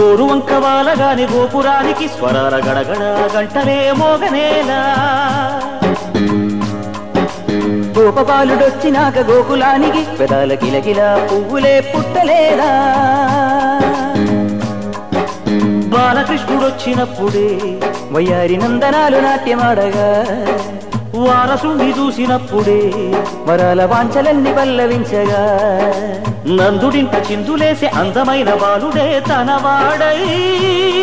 గోరు వంక వాలగాని గోపురానికి స్వరాల గడగడ గంటలే మోగనేలా గోపబాలుడొచ్చినాక గోకులానికి పెదాల కిలకిల పువ్వులే పుట్టలేదా బాలకృష్ణుడొచ్చినప్పుడే వయ్యారి నందనాలు నాట్యమాడగా వారసుండి చూసినప్పుడే వరాల వాంఛలన్నీ పల్లవించగా నందుడింట చిందులేసే అందమైన బాలుడే తనవాడై